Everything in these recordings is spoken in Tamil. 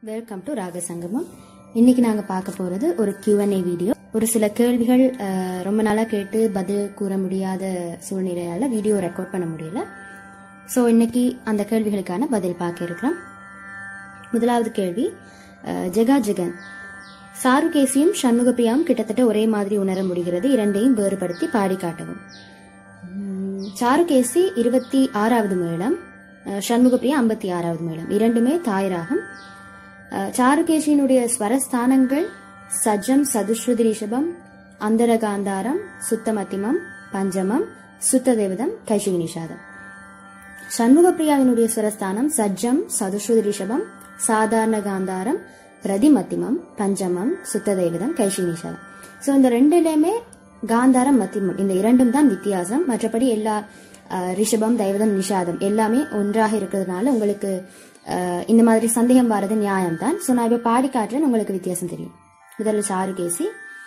வெல்கம் டு ராக சங்கமம் இன்னைக்கு நாங்கள் பார்க்க போகிறது ஒரு Q&A வீடியோ ஒரு சில கேள்விகள் அஹ், ரொம்ப நாளாக கேட்டு பதில் கூற முடியாத சூழ்நிலையால் வீடியோ ரெக்கார்ட் பண்ண முடியல ஸோ இன்னைக்கு அந்த கேள்விகளுக்கான பதில் பார்க்க இருக்கிறோம் முதலாவது கேள்வி அஹ், ஜெகா ஜெகன் சாருகேசியும் சண்முகப்பிரியாவும் கிட்டத்தட்ட ஒரே மாதிரி உணர முடிகிறது இரண்டையும் வேறுபடுத்தி பாடி காட்டவும் உம், சாருகேசி இருபத்தி ஆறாவது மேளம் அஹ், சண்முகப்பிரியா ஐம்பத்தி ஆறாவது மேளம் இரண்டுமே தாய்ராகம் அஹ், சாருகேசியினுடைய ஸ்வரஸ்தானங்கள் சஜ்ஜம் சதுஸ்ருதி ரிஷபம் அந்தரகாந்தாரம் சுத்தமத்திமம் பஞ்சமம் சுத்த தேவதம் கைஷிகி நிஷாதம் சண்முகப்பிரியாவினுடைய ஸ்வரஸ்தானம் சஜ்ஜம் சதுஸ்ருதி ரிஷபம் சாதாரண காந்தாரம் பிரதிமத்திமம் பஞ்சமம் சுத்த தேவதம் கைஷி நிஷாதம் ஸோ இந்த ரெண்டுலையுமே காந்தாரம் மத்திமம் இந்த இரண்டும் தான் வித்தியாசம் மற்றபடி எல்லா அஹ், ரிஷபம் தைவதம் நிஷாதம் எல்லாமே ஒன்றாக இருக்கிறதுனால உங்களுக்கு அஹ், இந்த மாதிரி சந்தேகம் வர்றது நியாயம் தான் ஸோ நான் இப்போ பாடி காட்டுறேன் உங்களுக்கு வித்தியாசம் தெரியும் முதல்ல சாருகேசி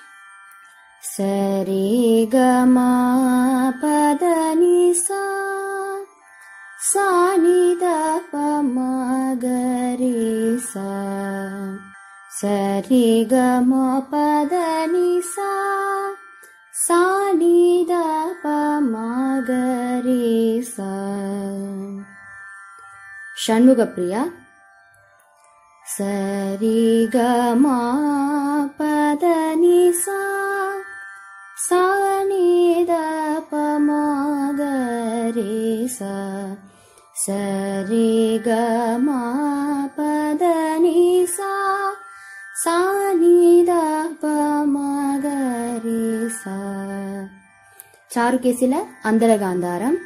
சரே கமா பத நிசா சானித பமகரி சா சரி கம பத நிசா சானித பமகரி சா ஷண்முகப்பிரியா சரி கமா பத நிசா சானித பமகரி சா சரி கமா பத நிசா சானித பமகரி சா சாருகேசில அந்தரகாந்தாரம்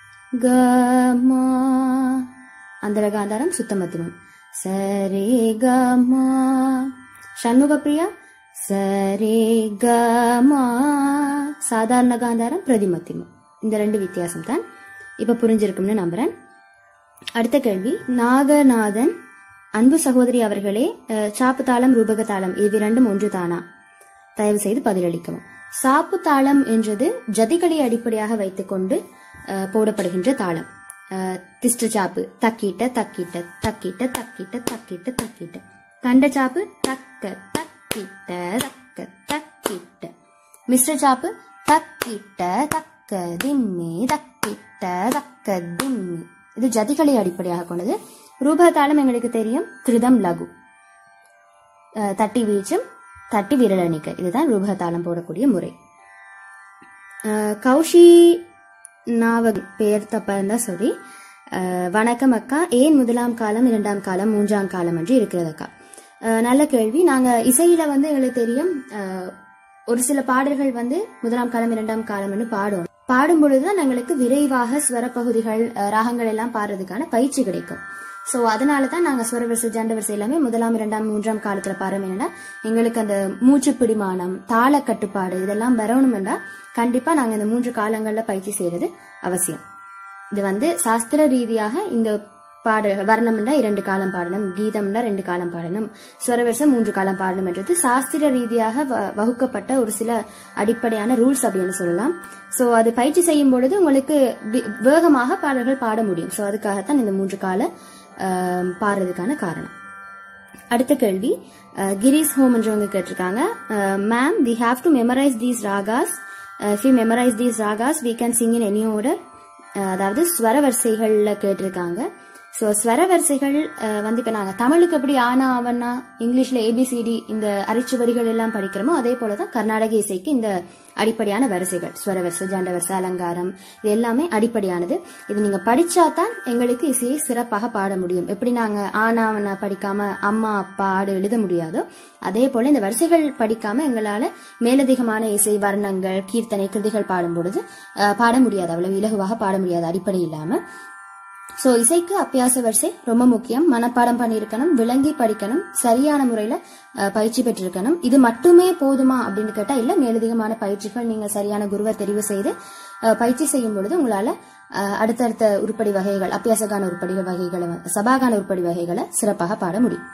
கமா அந்தரகாந்தாரம் சுத்தமத்திமம் சரே கமா சண்முகப்பிரியா சரே கமா சாதாரண காந்தாரம் பிரதிமத்திமம் இந்த ரெண்டு வித்தியாசம் தான் இப்ப புரிஞ்சிருக்கும்னு நம்புறேன் அடுத்த கேள்வி நாகநாதன் அன்பு சகோதரி அவர்களே அஹ், சாப்பு தாளம் ரூபக தாளம் இவ்விரண்டும் ஒன்று தானா தயவு செய்து பதிலளிக்கவும் சாப்பு தாளம் என்றது ஜதிகளை அடிப்படையாக வைத்துக்கொண்டு அஹ், போடப்படுகின்ற தாளம் அஹ், திஷ்ட சாப்பு தக்கிட்ட தக்கிட்ட தக்கிட்ட தக்கிட்ட தக்கிட்ட தக்கிட்ட கண்ட சாப்பு தக்க தக்கிட்ட தக்க தக்கிட்ட மிஸ்டர் சாப்பு தக்கிட்ட தக்க திம்மி தக்கிட்ட தக்க திம்மி இது ஜதிகளை அடிப்படையாக கொண்டது ரூபக தாளம் எங்களுக்கு தெரியும் கிருதம் லகு அஹ், தட்டி வீச்சும் தட்டி விரல் எண்ணிக்கை இதுதான் ரூபக தாளம் போடக்கூடிய முறை அஹ், கௌஷி நாவக் பெயர் தப்பா இருந்தா sorry அஹ், வணக்கம் அக்கா ஏன் முதலாம் காலம் இரண்டாம் காலம் மூன்றாம் காலம் என்று இருக்கிறது அக்கா அஹ், நல்ல கேள்வி நாங்க இசையில வந்து எங்களுக்கு தெரியும் அஹ், ஒரு சில பாடல்கள் வந்து முதலாம் காலம் இரண்டாம் காலம்னு பாடும் பாடும் பொழுதுதான் எங்களுக்கு விரைவாக ஸ்வர பகுதிகள் அஹ், ராகங்கள் எல்லாம் பாடுறதுக்கான பயிற்சி கிடைக்கும் ஸோ அதனால தான் நாங்கள் ஸ்வரவரிசை ஜண்டவரிசை எல்லாமே முதலாம் இரண்டாம் மூன்றாம் காலத்தில் பாடுறோம் என்னன்னா எங்களுக்கு அந்த மூச்சு பிடிமானம் தாள கட்டுப்பாடு இதெல்லாம் வரணும்னா கண்டிப்பாக நாங்கள் இந்த மூன்று காலங்களில் பயிற்சி செய்யறது அவசியம் இது வந்து சாஸ்திர ரீதியாக இந்த பாடல்கள் வர்ணம்னா இரண்டு காலம் பாடணும் கீதம்னா ரெண்டு காலம் பாடணும் ஸ்வரவரிசை மூன்று காலம் பாடணும் என்றது சாஸ்திர ரீதியாக வ- வகுக்கப்பட்ட ஒரு சில அடிப்படையான ரூல்ஸ் அப்படின்னு சொல்லலாம் ஸோ அது பயிற்சி செய்யும் பொழுது உங்களுக்கு வி- வேகமாக பாடல்கள் பாட முடியும் ஸோ அதுக்காகத்தான் இந்த மூன்று கால ஆம், பாடுறதுக்கான காரணம் அடுத்த கேள்வி அஹ், கிரீஸ் ஹோம்ன்றவங்க கேட்டிருக்காங்க ma'am we have to memorise these ragas if you memorise these ragas we can sing in any order அதாவது ஸ்வர வரிசைகளில் கேட்டிருக்காங்க ஸோ ஸ்வர வரிசைகள் அஹ், வந்து இப்போ நாங்கள் தமிழுக்கு எப்படி ஆனா அவனா இங்கிலீஷில் ஏபிசிடி இந்த அரிச்சுவரிகள் எல்லாம் படிக்கிறோமோ அதே போல தான் கர்நாடக இசைக்கு இந்த அடிப்படையான வரிசைகள் ஸ்வர வரிசை ஜண்ட வரிசை அலங்காரம் இது எல்லாமே அடிப்படையானது இது நீங்க படிச்சா தான் எங்களுக்கு இசையை சிறப்பாக பாட முடியும் எப்படி நாங்க ஆனாவனா படிக்காம அம்மா அப்பா ஆடு எழுத முடியாதோ அதே போல இந்த வரிசைகள் படிக்காம எங்களால மேலதிகமான இசை வர்ணங்கள் கீர்த்தனை கிருதிகள் பாடும் பொழுது அஹ், பாட முடியாது அவ்வளவு இலகுவாக பாட முடியாது அடிப்படை இல்லாம ஸோ இசைக்கு அபியாச வரிசை ரொம்ப முக்கியம் மனப்பாடம் பண்ணியிருக்கணும் விளங்கி படிக்கணும் சரியான முறையில் பயிற்சி பெற்றிருக்கணும் இது மட்டுமே போதுமா அப்படின்னு கேட்டால் இல்லை மேலதிகமான பயிற்சிகள் நீங்கள் சரியான குருவை தெரிவு செய்து அஹ், பயிற்சி செய்யும் பொழுது உங்களால் அஹ், அடுத்தடுத்த உருப்படி வகைகள் அபியாசகான உருப்படி வகைகளை வந்து- சபாகான உருப்படி வகைகளை சிறப்பாக பாட முடியும்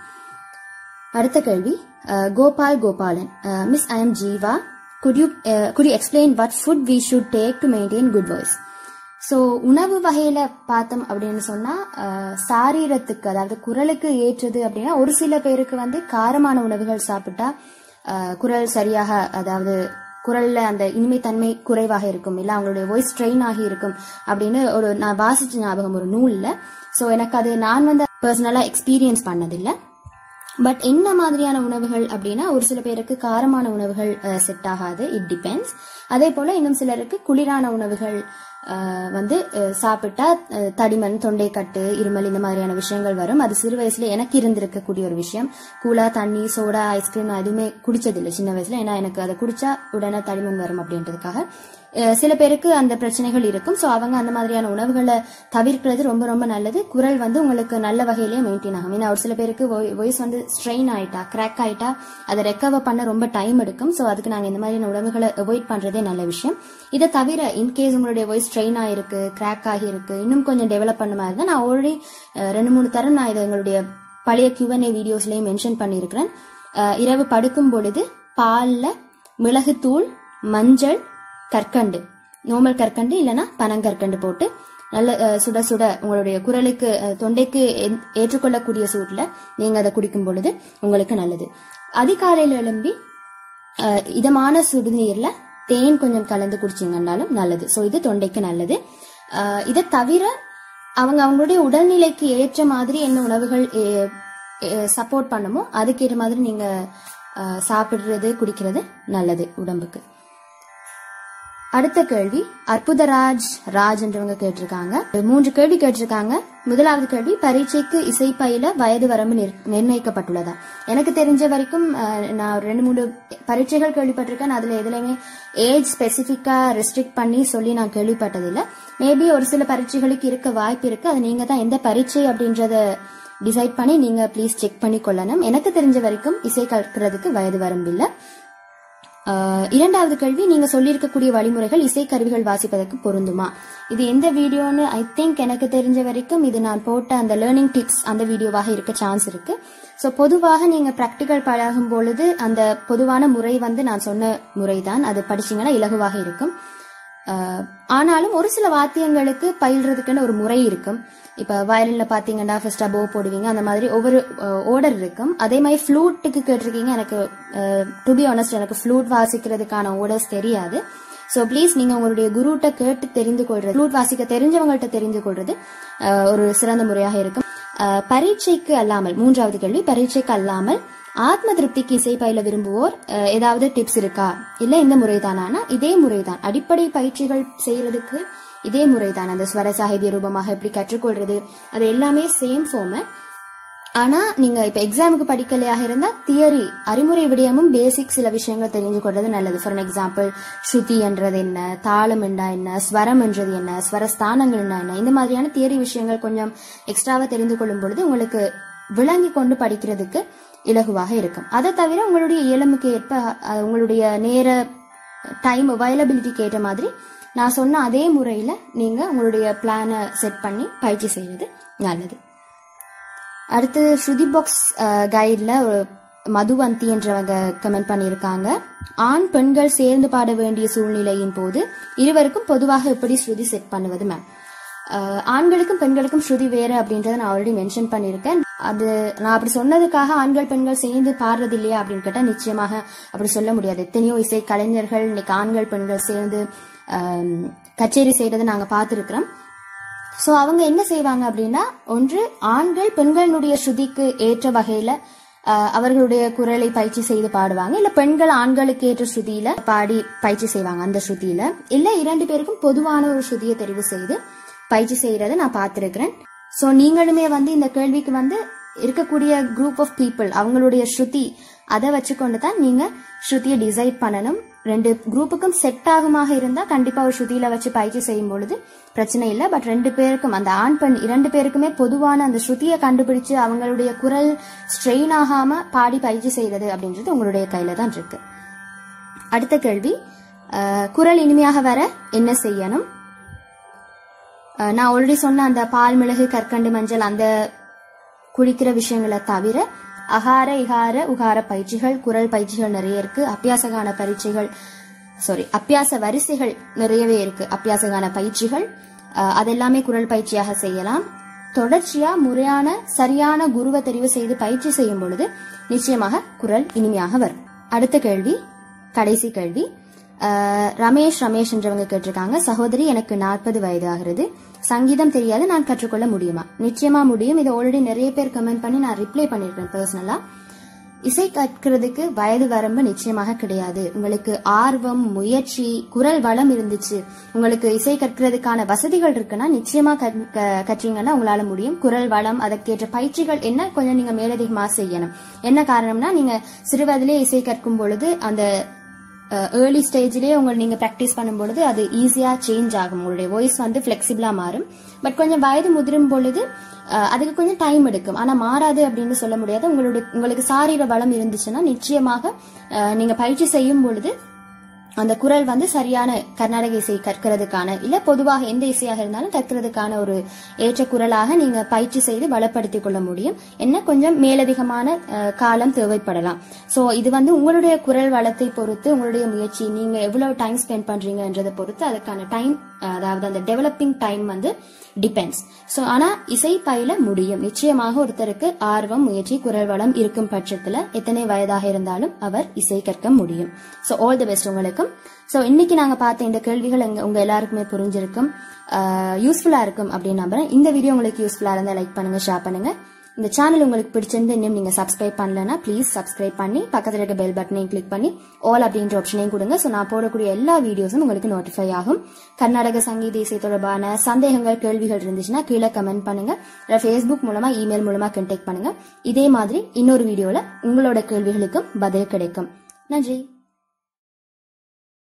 அடுத்த கேள்வி அஹ், Gopal Gopalan miss I am Jeeva could you could you explain what food we should take to maintain good voice so உணவு வகையில பார்த்தோம் அப்படின்னு சொன்னா அஹ், சாரீரத்துக்கு அதாவது குரலுக்கு ஏற்றது அப்படின்னா ஒரு சில பேருக்கு வந்து காரமான உணவுகள் சாப்பிட்டா அஹ், குரல் சரியாக அதாவது குரல்ல அந்த இனிமைத்தன்மை குறைவாக இருக்கும் இல்ல அவங்களுடைய வாய்ஸ் ஸ்ட்ரெயின் ஆகி இருக்கும் அப்படின்னு ஒரு நான் வாசிச்ச ஞாபகம் ஒரு நூல்ல ஸோ எனக்கு அது நான் வந்து பர்சனலா எக்ஸ்பீரியன்ஸ் பண்ணதில்லை பட் என்ன மாதிரியான உணவுகள் அப்படின்னா ஒரு சில பேருக்கு காரமான உணவுகள் செட் ஆகாது இட் டிபெண்ட்ஸ் அதே போல இன்னும் சிலருக்கு குளிரான உணவுகள் அஹ், வந்து அஹ், சாப்பிட்டா அஹ், தடிமன் தொண்டைக்கட்டு இருமல் இந்த மாதிரியான விஷயங்கள் வரும் அது சிறு வயசுல எனக்கு இருந்திருக்கக்கூடிய ஒரு விஷயம் கூலா தண்ணி சோடா ஐஸ்கிரீம் நான் எதுவுமே குடிச்சதில்லை சின்ன வயசுல ஏன்னா எனக்கு அதை குடிச்சா உடனே தடிமன் வரும் அப்படின்றதுக்காக அஹ், சில பேருக்கு அந்த பிரச்சனைகள் இருக்கும் ஸோ அவங்க அந்த மாதிரியான உணவுகளை தவிர்க்கிறது ரொம்ப ரொம்ப நல்லது குரல் வந்து உங்களுக்கு நல்ல வகையிலேயே மெயின்டைன் ஆகும் ஏன்னா ஒரு சில பேருக்கு வாய்ஸ் வந்து ஸ்ட்ரெயின் ஆயிட்டா கிராக் ஆயிட்டா அதை ரெக்கவர் பண்ண ரொம்ப டைம் எடுக்கும் ஸோ அதுக்கு நாங்கள் இந்த மாதிரியான உணவுகளை அவாய்ட் பண்றதே நல்ல விஷயம் இதை தவிர இன்கேஸ் உங்களுடைய வாய்ஸ் ஸ்ட்ரெயின் ஆயிருக்கு கிராக் ஆகியிருக்கு இன்னும் கொஞ்சம் டெவலப் பண்ண மாதிரி தான் நான் ஆல்ரெடி ரெண்டு மூணு தரம் நான் இதை எங்களுடைய பழைய கியூஎன்ஏ வீடியோஸ்லயும் மென்ஷன் பண்ணியிருக்கிறேன் அஹ், இரவு படுக்கும் பொழுது பால்ல மிளகுத்தூள் மஞ்சள் கற்கண்டு நோமல் கற்கண்டு இல்லைன்னா பனங்கற்கண்டு போட்டு நல்ல அஹ், சுட சுட உங்களுடைய குரலுக்கு அஹ், தொண்டைக்கு ஏ- ஏற்றுக்கொள்ளக்கூடிய சூட்ல நீங்க அதை குடிக்கும் பொழுது உங்களுக்கு நல்லது அதிகாலையில எழும்பி அஹ், இதமான சுடுநீர்ல தேன் கொஞ்சம் கலந்து குடிச்சீங்கன்னாலும் நல்லது ஸோ இது தொண்டைக்கு நல்லது அஹ், இதை தவிர அவங்க அவங்களுடைய உடல்நிலைக்கு ஏற்ற மாதிரி என்ன உணவுகள் சப்போர்ட் பண்ணுமோ அதுக்கேற்ற மாதிரி நீங்க அஹ், சாப்பிடுறது குடிக்கிறது நல்லது உடம்புக்கு அடுத்த கேள்வி அற்புதராஜ் ராஜ் என்றவங்க கேட்டிருக்காங்க மூன்று கேள்வி கேட்டிருக்காங்க முதலாவது கேள்வி பரீட்சைக்கு இசை பயில வயது வரம்பு நிர்- நிர்ணயிக்கப்பட்டுள்ளதா எனக்கு தெரிஞ்ச வரைக்கும் அஹ், நான் ஒரு ரெண்டு மூணு பரீட்சைகள் கேள்விப்பட்டிருக்கேன் அதுல எதுலையுமே ஏஜ் ஸ்பெசிஃபிக்கா ரெஸ்ட்ரிக்ட் பண்ணி சொல்லி நான் கேள்விப்பட்டதில்லை மேபி ஒரு சில பரீட்சைகளுக்கு இருக்க வாய்ப்பு இருக்கு அது நீங்க தான் எந்த பரீட்சை அப்படின்றத டிசைட் பண்ணி நீங்க ப்ளீஸ் செக் பண்ணி கொள்ளணும் எனக்கு தெரிஞ்ச வரைக்கும் இசை கற்கிறதுக்கு வயது வரம்பில்லை ஆஹ் இரண்டாவது கேள்வி நீங்க சொல்லியிருக்கக்கூடிய வழிமுறைகள் இசைக்கருவிகள் வாசிப்பதற்கு பொருந்துமா இது எந்த வீடியோன்னு ஐ திங்க் எனக்கு தெரிஞ்ச வரைக்கும் இது நான் போட்ட அந்த லேர்னிங் டிப்ஸ் அந்த வீடியோவாக இருக்க சான்ஸ் இருக்கு ஸோ பொதுவாக நீங்க ப்ராக்டிக்கல் பழகும் பொழுது அந்த பொதுவான முறை வந்து நான் சொன்ன முறைதான் அது படிச்சீங்கன்னா இலகுவாக இருக்கும் ஆஹ் ஆனாலும் ஒரு சில வாத்தியங்களுக்கு பயில்றதுக்குன்னு ஒரு முறை இருக்கும் இப்ப வயலின்ல பாத்தீங்கன்னா ஃபர்ஸ்ட் போ போடுவீங்க அந்த மாதிரி ஒவ்வொரு ஓர்டர் இருக்கும் அதே மாதிரி ஃப்ளூட்டுக்கு கேட்டிருக்கீங்க எனக்கு டு பி ஆனஸ்ட் எனக்கு ஃப்ளூட் வாசிக்கிறதுக்கான ஓர்டர்ஸ் தெரியாது ஸோ ப்ளீஸ் நீங்க உங்களுடைய குருட்ட கேட்டு தெரிந்து கொள்றது ஃப்ளூட் வாசிக்க தெரிஞ்சவங்கள்ட்ட தெரிந்து கொள்றது ஆஹ் ஒரு சிறந்த முறையாக இருக்கும் ஆஹ் பரீட்சைக்கு அல்லாமல் மூன்றாவது கேள்வி பரீட்சைக்கு அல்லாமல் ஆத்ம திருப்திக்கு இசை பயில விரும்புவோர் அஹ், ஏதாவது டிப்ஸ் இருக்கா இல்ல இந்த முறைதானா இதே முறைதான் அடிப்படை பயிற்சிகள் செய்யறதுக்கு இதே முறைதான் அந்த ஸ்வர சாகித்ய ரூபமாக எப்படி கற்றுக்கொள்றது அது எல்லாமே சேம் ஃபார்மேட் ஆனா நீங்க இப்ப எக்ஸாமுக்கு படிக்கலையாக இருந்தா தியரி அறிமுறை விடயமும் பேசிக் சில விஷயங்கள் தெரிஞ்சு கொள்றது நல்லது ஃபார் எக்ஸாம்பிள் ஸ்ருதி என்றது என்ன தாளம் என்றா என்ன ஸ்வரம் என்றது என்ன ஸ்வரஸ்தானங்கள் என்ன என்ன இந்த மாதிரியான தியரி விஷயங்கள் கொஞ்சம் எக்ஸ்ட்ராவா தெரிந்து கொள்ளும் பொழுது உங்களுக்கு விளங்கி கொண்டு படிக்கிறதுக்கு இலகுவாக இருக்கும் அதை தவிர உங்களுடைய இயலமுக்கு ஏற்ப அஹ், உங்களுடைய நேர டைம் அவைலபிலிட்டிக்கு ஏற்ற மாதிரி நான் சொன்ன அதே முறையில நீங்க உங்களுடைய பிளானை செட் பண்ணி பயிற்சி செய்யறது நல்லது அடுத்து ஸ்ருதி பாக்ஸ் கைட்ல ஒரு மதுவந்தி என்றவங்க கமெண்ட் பண்ணியிருக்காங்க ஆண் பெண்கள் சேர்ந்து பாட வேண்டிய சூழ்நிலையின் போது இருவருக்கும் பொதுவாக எப்படி ஸ்ருதி செட் பண்ணுவது மேம் ஆண்களுக்கும் பெண்களுக்கும் ஸ்ருதி வேற அப்படின்றத நான் ஆல்ரெடி மென்ஷன் பண்ணியிருக்கேன் அது நான் அப்படி சொன்னதுக்காக ஆண்கள் பெண்கள் சேர்ந்து பாடுறது இல்லையா அப்படின்னு கேட்டா நிச்சயமாக அப்படி சொல்ல முடியாது எத்தனையோ இசை கலைஞர்கள் இன்னைக்கு ஆண்கள் பெண்கள் சேர்ந்து ஆம், கச்சேரி செய்யறதை நாங்க பார்த்துருக்கிறோம் சோ அவங்க என்ன செய்வாங்க அப்படின்னா ஒன்று ஆண்கள் பெண்களுடைய ஸ்ருதிக்கு ஏற்ற வகையில அஹ், அவர்களுடைய குரலை பயிற்சி செய்து பாடுவாங்க இல்ல பெண்கள் ஆண்களுக்கு ஏற்ற ஸ்ருதியில பாடி பயிற்சி செய்வாங்க அந்த ஸ்ருதியில இல்ல இரண்டு பேருக்கும் பொதுவான ஒரு ஸ்ருதியை தெரிவு செய்து பயிற்சி செய்யறதை நான் பார்த்திருக்கிறேன் சோ நீங்களுமே வந்து இந்த கேள்விக்கு வந்து இருக்கக்கூடிய குரூப் ஆஃப் பீப்புள் அவங்களுடைய ஸ்ருதி அதை வச்சுக்கொண்டு தான் நீங்க ஸ்ருதியை டிசைட் பண்ணணும் ரெண்டு குரூப்புக்கும் செட் ஆகுமாக இருந்தா கண்டிப்பா ஒரு ஸ்ருதியில வச்சு பயிற்சி செய்யும் பொழுது பிரச்சனை இல்லை பட் ரெண்டு பேருக்கும் அந்த ஆண் பெண் இரண்டு பேருக்குமே பொதுவான அந்த ஸ்ருதியை கண்டுபிடிச்சு அவங்களுடைய குரல் ஸ்ட்ரெயின் ஆகாம பாடி பயிற்சி செய்யறது அப்படின்றது உங்களுடைய கையில தான் இருக்கு அடுத்த கேள்வி அஹ், குரல் இனிமையாக வர என்ன செய்யணும் அஹ், நான் ஆல்ரெடி சொன்ன அந்த பால் மிளகு கற்கண்டு மஞ்சள் அந்த குளிக்கிற விஷயங்களை தவிர அகார இகார உகார பயிற்சிகள் குரல் பயிற்சிகள் நிறைய இருக்கு அப்பியாசகான பரீட்சைகள் சாரி அப்பியாச வரிசைகள் நிறையவே இருக்கு அப்பியாசகான பயிற்சிகள் அஹ், அதெல்லாமே குரல் பயிற்சியாக செய்யலாம் தொடர்ச்சியா முறையான சரியான குருவை தெரிவு செய்து பயிற்சி செய்யும் பொழுது நிச்சயமாக குரல் இனிமையாக வரும் அடுத்த கேள்வி கடைசி கேள்வி அஹ், ரமேஷ் ரமேஷ் என்றவங்க கேட்டிருக்காங்க சகோதரி எனக்கு நாற்பது வயது ஆகிறது சங்கீதம் தெரியாது நான் கற்றுக்கொள்ள முடியுமா நிச்சயமா முடியும் இதை ஆல்ரெடி நிறைய பேர் கமெண்ட் பண்ணி நான் ரிப்ளை பண்ணிருக்கேன் பர்சனலா இசை கற்கிறதுக்கு வயது வரம்பு நிச்சயமாக கிடையாது உங்களுக்கு ஆர்வம் முயற்சி குரல் வளம் இருந்துச்சு உங்களுக்கு இசை கற்கிறதுக்கான வசதிகள் இருக்குன்னா நிச்சயமா கற்- க- கற்றீங்கன்னா உங்களால முடியும் குரல் வளம் அதற்கேற்ற பயிற்சிகள் என்ன கொஞ்சம் நீங்க மேலதிகமா செய்யணும் என்ன காரணம்னா நீங்க சிறு வயதிலே இசை கற்கும் பொழுது அந்த ஏர்லி ஸ்டேஜ்லயே உங்க நீங்க ப்ராக்டிஸ் பண்ணும்பொழுது அது ஈஸியா சேஞ்ச் ஆகும் உங்களுடைய வாய்ஸ் வந்து ஃபிளெக்சிபிளா மாறும் பட் கொஞ்சம் வயது முதிரும் பொழுது அஹ், அதுக்கு கொஞ்சம் டைம் எடுக்கும் ஆனா மாறாது அப்படின்னு சொல்ல முடியாது உங்களுடைய உங்களுக்கு சாரீர பலம் இருந்துச்சுன்னா நிச்சயமாக அஹ், நீங்க பயிற்சி செய்யும் பொழுது அந்த குரல் வந்து சரியான கர்நாடக இசை கற்கிறதுக்கான இல்ல பொதுவாக எந்த இசையாக இருந்தாலும் கற்கிறதுக்கான ஒரு ஏற்ற குரலாக நீங்க பயிற்சி செய்து பலப்படுத்திக் கொள்ள முடியும் என்ன கொஞ்சம் மேலதிகமான அஹ், காலம் தேவைப்படலாம் சோ இது வந்து உங்களுடைய குரல் வளத்தை பொறுத்து உங்களுடைய முயற்சி நீங்க எவ்வளவு டைம் ஸ்பெண்ட் பண்றீங்கன்றதை பொறுத்து அதுக்கான டைம் அதாவது அந்த டெவலப்பிங் டைம் வந்து டிபெண்ட்ஸ் சோ ஆனா இசை பயில முடியும் நிச்சயமாக ஒருத்தருக்கு ஆர்வம் முயற்சி குரல் வளம் இருக்கும் பட்சத்துல எத்தனை வயதாக இருந்தாலும் அவர் இசை கற்க முடியும் சோ ஆல் தி பெஸ்ட் உங்களுக்கும் சோ இன்னைக்கு நாங்க பார்த்த இந்த கேள்விகள் எங்க- உங்க எல்லாருக்குமே புரிஞ்சிருக்கும் யூஸ்ஃபுல்லா இருக்கும் அப்படின்னு நம்புறேன் இந்த வீடியோ உங்களுக்கு யூஸ்ஃபுல்லா இருந்தா லைக் பண்ணுங்க ஷேர் பண்ணுங்க இந்த சேனல் உங்களுக்கு பிடிச்சிருந்து இன்னும் நீங்க சப்ஸ்கிரைப் பண்ணலனா ப்ளீஸ் சப்ஸ்கிரைப் பண்ணி பக்கத்துல இருக்க பெல் பட்டனையும் கிளிக் பண்ணி ஆல் அப்படின்ற ஆப்ஷனையும் கொடுங்க ஸோ நான் போடக்கூடிய எல்லா வீடியோஸும் உங்களுக்கு நோட்டிஃபை ஆகும் கர்நாடக சங்கீத இசை தொடர்பான சந்தேகங்கள் கேள்விகள் இருந்துச்சுன்னா கீழே கமெண்ட் பண்ணுங்க இல்லை ஃபேஸ்புக் மூலமா இமெயில் மூலமா கான்டாக்ட் பண்ணுங்க இதே மாதிரி இன்னொரு வீடியோல உங்களோட கேள்விகளுக்கும் பதில் கிடைக்கும் நன்றி